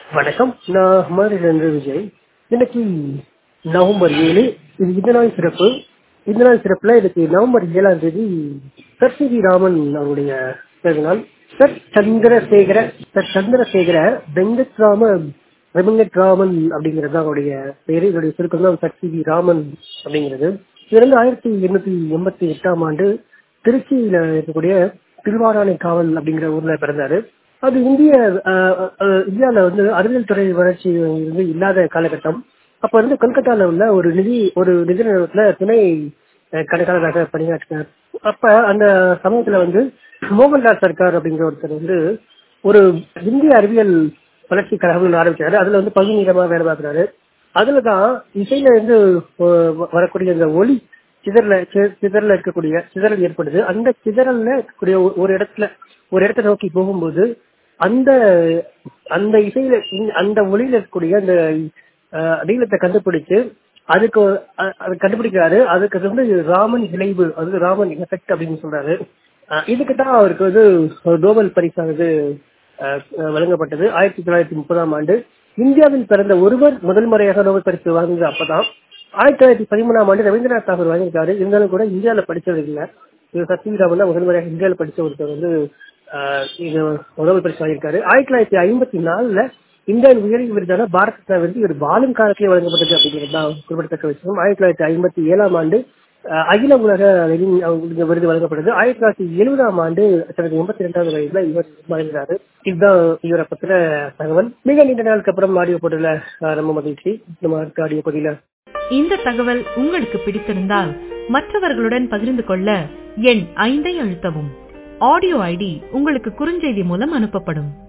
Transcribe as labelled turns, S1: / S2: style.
S1: வணக்கம் நான் மதுரையிலிருந்து விஜய் இன்னைக்கு நவம்பர் ஏழு இது இந்த நாள் சிறப்பு இந்த நாள் சிறப்புல இன்னைக்கு நவம்பர் ஏழாம் தேதி சர் சி வி ராமன் அவருடைய பிறந்த நாள் சர் சந்திரசேகர சர் சந்திரசேகர வெங்கட்ராம வெங்கட்ராமன் அப்படிங்கிறது தான் அவருடைய பேரு இதோடைய சுருக்கம் தான் சர் சி வி ராமன் அப்படிங்கிறது இவர் வந்து ஆயிரத்தி எண்ணூத்தி எண்பத்தி எட்டாம் ஆண்டு திருச்சியில இருக்கக்கூடிய திருவாராணை காவல் அப்படிங்கிற ஊர்ல பிறந்தாரு அது இந்திய இந்தியாவில வந்து அறிவியல் துறை வளர்ச்சி வந்து இல்லாத காலகட்டம் அப்ப வந்து கொல்கத்தால உள்ள ஒரு நிதி ஒரு நிதி நிறுவனத்துல துணை கணக்காளராக பணியாற்றினார் அப்ப அந்த சமயத்துல வந்து மோகன்லால் சர்க்கார் அப்படிங்கிற ஒருத்தர் வந்து ஒரு இந்திய அறிவியல் வளர்ச்சி கழகம்னு ஆரம்பிச்சாரு அதுல வந்து பகுதி நேரமா வேலை பார்க்கிறாரு அதுலதான் இசையில இருந்து வரக்கூடிய இந்த ஒளி சிதறல சிதறல இருக்கக்கூடிய சிதறல் ஏற்படுது அந்த சிதறல்ல இருக்கக்கூடிய ஒரு இடத்துல ஒரு இடத்த நோக்கி போகும்போது அந்த அந்த இசையில அந்த ஒளியில இருக்கக்கூடிய அந்த நீளத்தை கண்டுபிடிச்சு அதுக்கு அது கண்டுபிடிக்கிறாரு அதுக்கு வந்து ராமன் விளைவு அது ராமன் எஃபெக்ட் அப்படின்னு சொல்றாரு இதுக்கு தான் அவருக்கு வந்து நோபல் பரிசானது வழங்கப்பட்டது ஆயிரத்தி தொள்ளாயிரத்தி முப்பதாம் ஆண்டு இந்தியாவில் பிறந்த ஒருவர் முதல் முறையாக நோபல் பரிசு வாங்குறது அப்பதான் ஆயிரத்தி தொள்ளாயிரத்தி பதிமூணாம் ஆண்டு ரவீந்திரநாத் தாகூர் வாங்கியிருக்காரு இருந்தாலும் கூட இந்தியாவில் படிச்சது இல்லை இது சத்யராமன் தான் முதல் முறையாக இந்தியாவில் படிச்ச ஒருத்தர் வந்து இது நோபல் பரிசு வாங்கியிருக்காரு ஆயிரத்தி தொள்ளாயிரத்தி ஐம்பத்தி நாலுல இந்தியாவின் உயரிய விருதான பாரத் ரத்னா விருது இவர் பாலும் காலத்திலே வழங்கப்பட்டது அப்படிங்கிறது தான் குறிப்பிடத்தக்க விஷயம் ஆயிரத்தி தொள்ளாயிரத்தி ஐம்பத்தி ஏழாம் ஆண்டு அகில உலக விருது வழங்கப்பட்டது ஆயிரத்தி தொள்ளாயிரத்தி எழுபதாம் ஆண்டு தனது எண்பத்தி ரெண்டாவது வயதுல இவர் மறைந்தாரு இதுதான் இவரை பத்தின தகவல் மிக நீண்ட நாளுக்கு அப்புறம் ஆடியோ போட்டுல ரொம்ப மகிழ்ச்சி நம்ம அடுத்த ஆடியோ பதில
S2: இந்த தகவல் உங்களுக்கு பிடித்திருந்தால் மற்றவர்களுடன் பகிர்ந்து கொள்ள எண் ஐந்தை அழுத்தவும் ஆடியோ ஐடி உங்களுக்கு குறுஞ்செய்தி மூலம் அனுப்பப்படும்